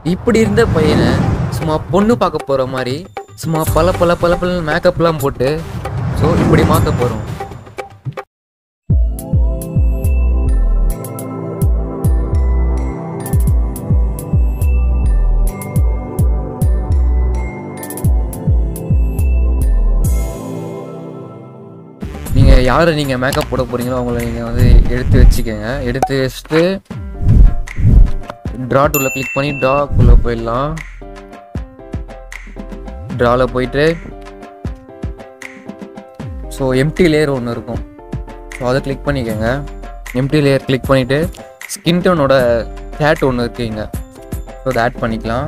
இப்படி இருந்த பையனை சும்மா பொண்ணு பார்க்க போகிற மாதிரி சும்மா பல பல பல பல மேக்கப்லாம் போட்டு ஸோ இப்படி மாற்ற போகிறோம் நீங்கள் யாரை நீங்கள் மேக்கப் போட போகிறீங்களோ அவங்கள நீங்கள் வந்து எடுத்து வச்சுக்கோங்க எடுத்து வச்சுட்டு ட்ரா டூவில் கிளிக் பண்ணி ட்ராக்குள்ளே போயிடலாம் ட்ராவில் போயிட்டு ஸோ எம்டி லேயர் ஒன்று இருக்கும் ஸோ அதை கிளிக் பண்ணிக்கோங்க எம்டி லேயர் கிளிக் பண்ணிவிட்டு ஸ்கின் டோனோட தேட் ஒன்று இருக்குங்க ஸோ அதை ஆட் பண்ணிக்கலாம்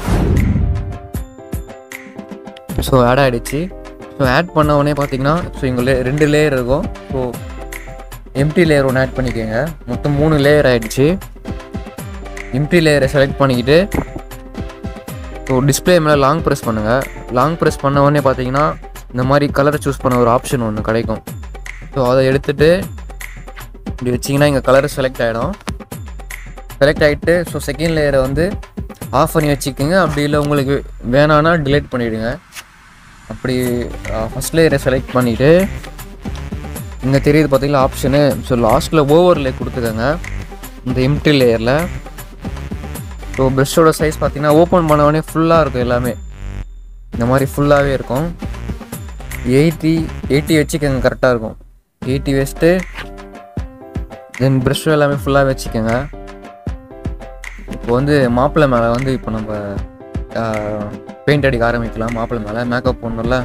ஸோ ஆட் ஆகிடுச்சு ஸோ ஆட் பண்ண உடனே பார்த்தீங்கன்னா ஸோ இங்கே லே ரெண்டு லேயர் இருக்கும் ஸோ எம்டி லேயர் ஒன்று ஆட் பண்ணிக்கோங்க மொத்தம் மூணு லேயர் ஆயிடுச்சு எம்டி லேயரை செலக்ட் பண்ணிக்கிட்டு ஸோ டிஸ்பிளே மேலே லாங் ப்ரெஸ் பண்ணுங்கள் லாங் ப்ரெஸ் பண்ண உடனே பார்த்தீங்கன்னா இந்த மாதிரி கலரை சூஸ் பண்ண ஒரு ஆப்ஷன் ஒன்று கிடைக்கும் ஸோ அதை எடுத்துகிட்டு இப்படி வச்சிங்கன்னா இங்கே கலர் செலக்ட் ஆகிடும் செலக்ட் ஆகிட்டு ஸோ செகண்ட் லேயரை வந்து ஆஃப் பண்ணி வச்சுக்கோங்க அப்படி இல்லை உங்களுக்கு வேணான்னா டிலீட் பண்ணிவிடுங்க அப்படி ஃபஸ்ட் லேயரை செலக்ட் பண்ணிவிட்டு இங்கே தெரியுது பார்த்தீங்களா ஆப்ஷனு ஸோ லாஸ்ட்டில் ஓவர்லே கொடுத்துக்கோங்க இந்த எம்டி லேயரில் ஸோ ப்ரெஷ்ஷோட சைஸ் பார்த்தீங்கன்னா ஓப்பன் பண்ண உடனே ஃபுல்லாக இருக்கும் எல்லாமே இந்த மாதிரி ஃபுல்லாகவே இருக்கும் எயிட்டி எயிட்டி வச்சுக்கோங்க கரெக்டாக இருக்கும் எயிட்டி வச்சுட்டு தென் ப்ரெஷ்ஷும் எல்லாமே ஃபுல்லாக வச்சுக்கோங்க இப்போ வந்து மாப்பிள்ளை மேலே வந்து இப்போ நம்ம பெயிண்ட் அடிக்க ஆரம்பிக்கலாம் மாப்பிள்ளை மேலே மேக்கப் போடணும்ல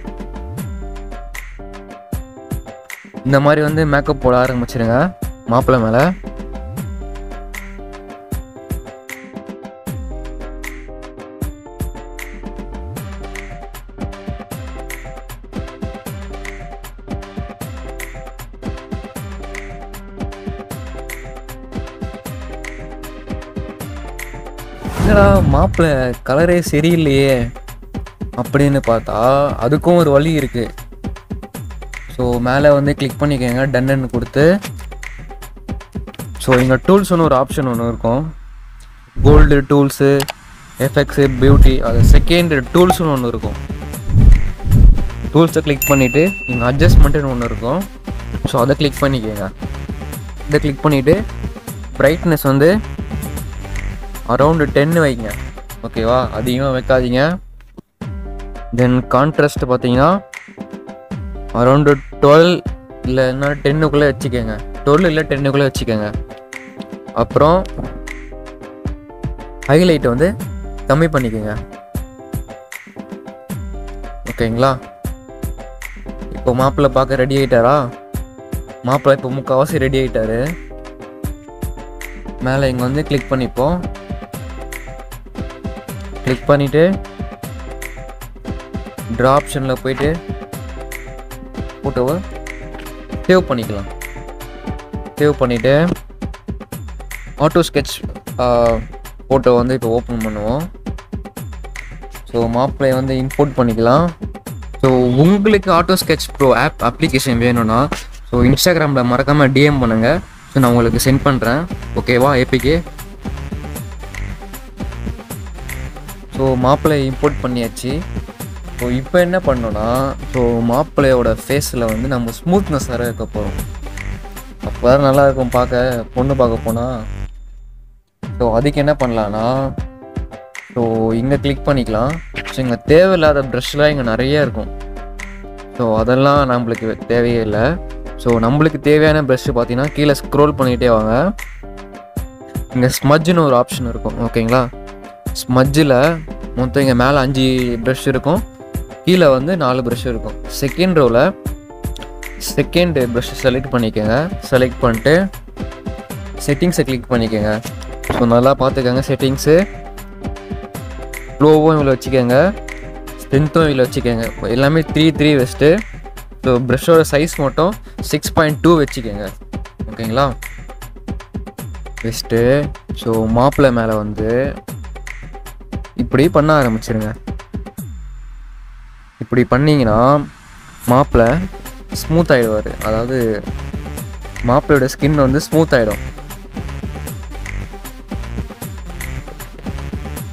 இந்த மாதிரி வந்து மேக்கப் போட ஆரம்பிச்சிருங்க மாப்பிள்ளை மேலே என்னடா மாப்பிள்ளை கலரே சரியில்லையே அப்படின்னு பார்த்தா அதுக்கும் ஒரு வழி இருக்கு ஸோ மேலே வந்து கிளிக் பண்ணிக்கோங்க டன்னு கொடுத்து ஸோ இங்கே டூல்ஸ்னு ஒரு ஆப்ஷன் ஒன்று இருக்கும் கோல்டு டூல்ஸு எஃப்எக்ஸு பியூட்டி அது செகண்ட் டூல்ஸ்னு ஒன்று இருக்கும் டூல்ஸை கிளிக் பண்ணிவிட்டு இங்கே அட்ஜஸ்ட்மெண்ட்டுன்னு ஒன்று இருக்கும் ஸோ அதை கிளிக் பண்ணிக்கோங்க இதை கிளிக் பண்ணிவிட்டு பிரைட்னஸ் வந்து அரௌண்டு டென்னு வைங்க ஓகேவா அதிகமாக வைக்காதீங்க தென் கான்ட்ராஸ்ட் பார்த்தீங்கன்னா அரௌண்டு டுவெல் இல்லைன்னா டென்னுக்குள்ளே வச்சுக்கோங்க டுவெல் இல்லை டென்னுக்குள்ளே வச்சுக்கோங்க அப்புறம் ஹைலைட் வந்து கம்மி பண்ணிக்கோங்க ஓகேங்களா இப்போ மாப்பிள்ளை பார்க்க ரெடி ஆகிட்டாரா மாப்பிள்ளை இப்போ முக்கால்வாசி ரெடி ஆகிட்டாரு மேலே இங்கே வந்து கிளிக் பண்ணிப்போம் கிளிக் பண்ணிவிட்டு ட்ரா ஆப்ஷனில் போயிட்டு ஃபோட்டோவை சேவ் பண்ணிக்கலாம் சேவ் பண்ணிவிட்டு ஆட்டோ ஸ்கெட்ச் ஃபோட்டோ வந்து இப்போ ஓப்பன் பண்ணுவோம் ஸோ மாப்பிளை வந்து இம்போர்ட் பண்ணிக்கலாம் ஸோ உங்களுக்கு auto sketch pro app application வேணும்னா ஸோ இன்ஸ்டாகிராமில் மறக்காமல் டிஎம் பண்ணுங்கள் ஸோ நான் உங்களுக்கு சென்ட் பண்ணுறேன் ஓகேவா ஏபிகே ஸோ மாப்பிள்ளை இம்போர்ட் பண்ணியாச்சு ஸோ இப்போ என்ன பண்ணோன்னா ஸோ மாப்பிள்ளையோட ஃபேஸில் வந்து நம்ம ஸ்மூத்னஸ் வர இருக்க போகிறோம் அப்போ தான் நல்லா இருக்கும் பார்க்க பொண்ணு பார்க்க போனால் ஸோ அதுக்கு என்ன பண்ணலான்னா ஸோ இங்கே கிளிக் பண்ணிக்கலாம் ஸோ இங்கே தேவையில்லாத ப்ரஷ்லாம் இங்கே நிறைய இருக்கும் ஸோ அதெல்லாம் நம்மளுக்கு தேவையே இல்லை ஸோ நம்மளுக்கு தேவையான ப்ரஷ்ஷு பார்த்தீங்கன்னா கீழே ஸ்க்ரோல் பண்ணிகிட்டே வாங்க இங்கே ஸ்மஜ்னு ஒரு ஆப்ஷன் இருக்கும் ஓகேங்களா ஸ்மஜ்ஜில் மொத்தம் இங்கே மேலே அஞ்சு ப்ரஷ் இருக்கும் கீழே வந்து நாலு ப்ரஷ் இருக்கும் செகண்ட் ரோவில் செகண்ட் ப்ரஷ் செலக்ட் பண்ணிக்கோங்க செலக்ட் பண்ணிட்டு செட்டிங்ஸை கிளிக் பண்ணிக்கோங்க ஸோ நல்லா பார்த்துக்கோங்க செட்டிங்ஸு க்ளோவும் இதில் வச்சுக்கோங்க ஸ்ட்ரென்த்தும் இதில் வச்சுக்கோங்க எல்லாமே த்ரீ த்ரீ வச்சுட்டு ஸோ ப்ரஷ்ஷோட சைஸ் மட்டும் சிக்ஸ் பாயிண்ட் டூ வச்சுக்கோங்க ஓகேங்களா வச்சுட்டு ஸோ மாப்பிள்ளை மேலே வந்து இப்படி பண்ண ஆரம்பிச்சிருங்க இப்படி பண்ணீங்கன்னா மாப்பிள்ளை ஸ்மூத் ஆகிடுவார் அதாவது மாப்பிள்ளையோட ஸ்கின் வந்து ஸ்மூத் ஆகிடும்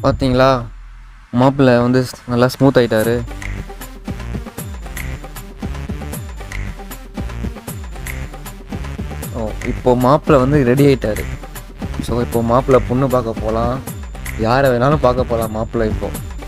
பார்த்தீங்களா மாப்பிள்ளை வந்து நல்லா ஸ்மூத் ஆயிட்டாரு ஓ இப்போ மாப்பிள்ளை வந்து ரெடி ஆயிட்டாரு ஸோ இப்போ மாப்பிள்ளை பொண்ணு பார்க்க போகலாம் யாரை வேணாலும் பார்க்க போகலாம் மாப்பிள்ளை இப்போ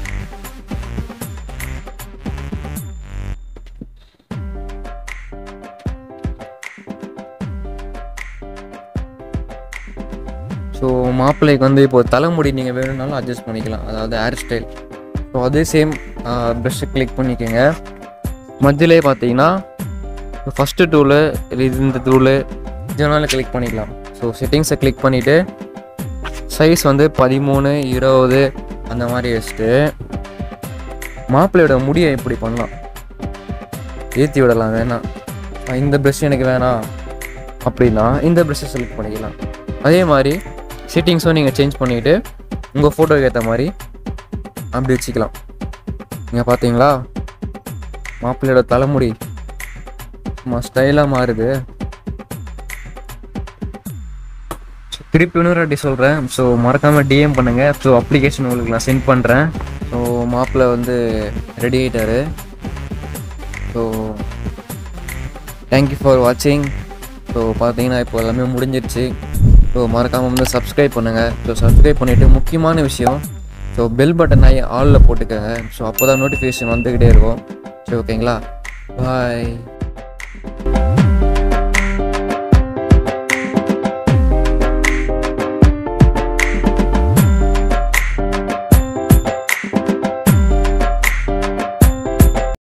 ஸோ மாப்பிள்ளைக்கு வந்து இப்போ தலைமுடி நீங்கள் வேணும்னாலும் அட்ஜஸ்ட் பண்ணிக்கலாம் அதாவது ஹேர் ஸ்டைல் ஸோ அதே சேம் ப்ரெஷ்ஷை கிளிக் பண்ணிக்கோங்க மத்தியிலே பார்த்தீங்கன்னா ஃபஸ்ட்டு டூலு இது இந்த டூலு இதனால கிளிக் பண்ணிக்கலாம் ஸோ செட்டிங்ஸை கிளிக் பண்ணிவிட்டு சைஸ் வந்து பதிமூணு இருபது அந்த மாதிரி வச்சுட்டு மாப்பிள்ளையோட முடியை இப்படி பண்ணலாம் ஏற்றி விடலாம் வேணாம் அஹ் இந்த ப்ரெஷ் எனக்கு வேணாம் அப்படின்னா இந்த ப்ரெஷ்ஷை செலக்ட் பண்ணிக்கலாம் அதே மாதிரி செட்டிங்ஸும் நீங்கள் சேஞ்ச் பண்ணிவிட்டு உங்கள் ஃபோட்டோக்கு ஏற்ற மாதிரி அப்படி வச்சுக்கலாம் நீங்கள் பார்த்தீங்களா மாப்பிள்ளையோட தலைமுடி சும்மா ஸ்டைலாக மாறுது So, திருப்பி இன்னொரு வாட்டி சொல்கிறேன் ஸோ மறக்காமல் டிஎம் பண்ணுங்கள் ஸோ அப்ளிகேஷன் உங்களுக்கு நான் சென்ட் பண்ணுறேன் ஸோ மாப்பிள்ளை வந்து ரெடி ஆகிட்டாரு ஸோ தேங்க்யூ ஃபார் வாட்சிங் ஸோ பார்த்தீங்கன்னா இப்போ எல்லாமே முடிஞ்சிருச்சு ஸோ மறக்காமல் வந்து சப்ஸ்கிரைப் பண்ணுங்கள் ஸோ சப்ஸ்கிரைப் பண்ணிவிட்டு முக்கியமான விஷயம் ஸோ பெல் பட்டன் ஆகி ஆலில் போட்டுக்கோங்க ஸோ அப்போ தான் நோட்டிஃபிகேஷன் வந்துக்கிட்டே இருக்கும் சரி ஓகேங்களா பாய்